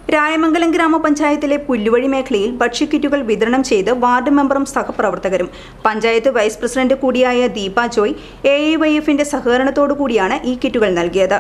രായമംഗലം ഗ്രാമപഞ്ചായത്തിലെ പുല്ലുവഴി മേഖലയിൽ ഭക്ഷ്യക്കിറ്റുകൾ വിതരണം ചെയ്ത് വാർഡ് മെമ്പറും സഹപ്രവർത്തകരും പഞ്ചായത്ത് വൈസ് പ്രസിഡന്റ് കൂടിയായ Deepa Joy A I Y എഫിന്റെ സഹകരണത്തോടു കൂടിയാണ് ഈ കിറ്റുകൾ നൽകിയത്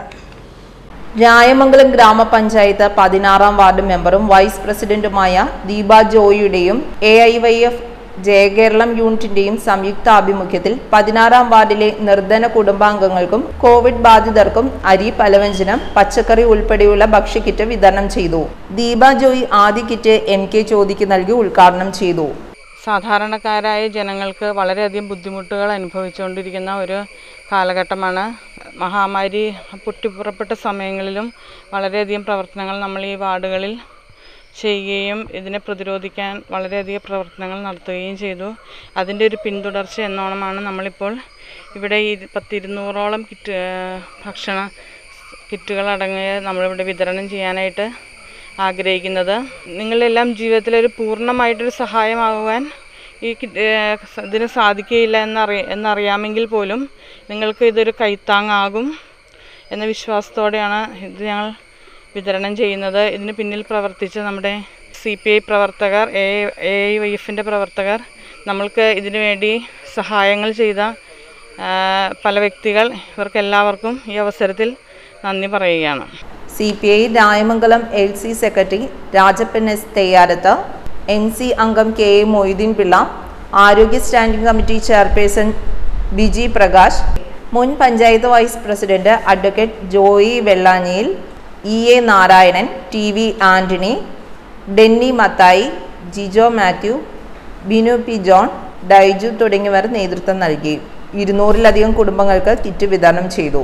രായമംഗലം ഗ്രാമപഞ്ചായത്ത് പതിനാറാം വാർഡ് മെമ്പറും വൈസ് പ്രസിഡന്റുമായ ദീപ ജോയിയുടെയും A I Y F Jayakeralam യൂണിറ്റിന്റെയും സംയുക്ത ആഭിമുഖ്യത്തിൽ പതിനാറാം വാർഡിലെ നിർധന കുടുംബാംഗങ്ങൾക്കും കോവിഡ് ബാധിതർക്കും അരി പലവ്യഞ്ജനം പച്ചക്കറി ഉൾപ്പെടെയുള്ള ഭക്ഷ്യക്കിറ്റ് വിതരണം ചെയ്തു ദീപ ജോയി ആദ്യ കിറ്റ് എം കെ ചോദിക്ക് നൽകി ഉദ്ഘാടനം ചെയ്തു സാധാരണക്കാരായ ജനങ്ങൾക്ക് വളരെയധികം ബുദ്ധിമുട്ടുകൾ അനുഭവിച്ചുകൊണ്ടിരിക്കുന്ന ഒരു കാലഘട്ടമാണ് മഹാമാരി പൊട്ടിപ്പുറപ്പെട്ട സമയങ്ങളിലും വളരെയധികം പ്രവർത്തനങ്ങൾ നമ്മൾ ഈ വാർഡുകളിൽ ചെയ്യുകയും ഇതിനെ പ്രതിരോധിക്കാൻ വളരെയധികം പ്രവർത്തനങ്ങൾ നടത്തുകയും ചെയ്തു അതിൻ്റെ ഒരു പിന്തുടർച്ച എന്നോണമാണ് നമ്മളിപ്പോൾ ഇവിടെ ഈ പത്തിരുന്നൂറോളം കിറ്റ് ഏഹ് ഭക്ഷണ കിറ്റുകളടങ്ങിയ നമ്മളിവിടെ വിതരണം ചെയ്യാനായിട്ട് ആഗ്രഹിക്കുന്നത് നിങ്ങളെല്ലാം ജീവിതത്തിലൊരു പൂർണ്ണമായിട്ടൊരു സഹായമാകുവാൻ ഈ കിറ്റ് ഏഹ് സ- ഇതിന് സാധിക്കുകയില്ല എന്നറിയ എന്നറിയാമെങ്കിൽ പോലും നിങ്ങൾക്ക് ഇതൊരു കൈത്താങ്ങാകും എന്ന വിശ്വാസത്തോടെയാണ് ഇത് ഞങ്ങൾ വിതരണം ചെയ്യുന്നത് ഇതിന് പിന്നിൽ പ്രവർത്തിച്ച നമ്മുടെ സി പി ഐ പ്രവർത്തകർ എ എ ഐ വൈ എഫിൻ്റെ പ്രവർത്തകർ നമ്മൾക്ക് ഇതിനു വേണ്ടി സഹായങ്ങൾ ചെയ്ത ആ, പല വ്യക്തികൾ ഇവർക്കെല്ലാവർക്കും ഈ അവസരത്തിൽ നന്ദി പറയുകയാണ് C P I Rayamangalam L C secretary Rajappan S Theyyarath N C അംഗം കെ എ മൊയ്തീൻ പിള്ള ആരോഗ്യ standing committee chairperson Biji Prakash മുൻ panchayat vice president advocate Joy വെള്ളാനിയിൽ E A Narayanan T V Antony Denny Mathai Jijo Mathew Binu P John Daiju തുടങ്ങിയവർ നേതൃത്വം നൽകി ഇരുന്നൂറിലധികം കുടുംബങ്ങൾക്ക് കിറ്റ് വിതരണം ചെയ്തു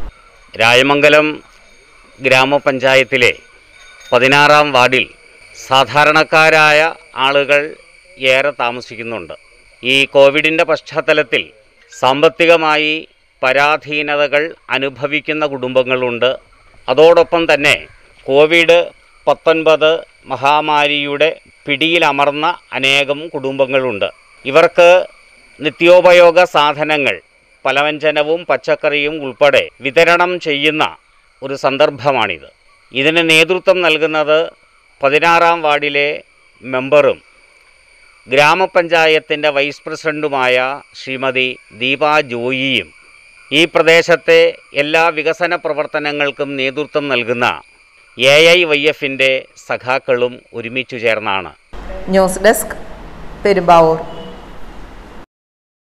രായമംഗലം ഗ്രാമപഞ്ചായത്തിലെ പതിനാറാം വാർഡിൽ സാധാരണക്കാരായ ആളുകൾ ഏറെ താമസിക്കുന്നുണ്ട് ഈ കോവിഡിൻ്റെ പശ്ചാത്തലത്തിൽ സാമ്പത്തികമായി പരാധീനതകൾ അനുഭവിക്കുന്ന കുടുംബങ്ങളുണ്ട് അതോടൊപ്പം തന്നെ കോവിഡ് പത്തൊൻപത് മഹാമാരിയുടെ പിടിയിലമർന്ന അനേകം കുടുംബങ്ങളുണ്ട് ഇവർക്ക് നിത്യോപയോഗ സാധനങ്ങൾ പലവ്യഞ്ജനവും പച്ചക്കറിയും ഉൾപ്പെടെ വിതരണം ചെയ്യുന്ന ഒരു സന്ദർഭമാണിത് ഇതിന് നേതൃത്വം നൽകുന്നത് പതിനാറാം വാർഡിലെ മെമ്പറും ഗ്രാമപഞ്ചായത്തിൻ്റെ വൈസ് പ്രസിഡൻറ്റുമായ ശ്രീമതി ദീപ ജോയിയും ഈ പ്രദേശത്തെ എല്ലാ വികസന പ്രവർത്തനങ്ങൾക്കും നേതൃത്വം നൽകുന്ന എ ഐ വൈ എഫിൻ്റെ സഖാക്കളും ഒരുമിച്ചു ചേർന്നാണ് ന്യൂസ് ഡെസ്ക് പെരുമ്പാവൂർ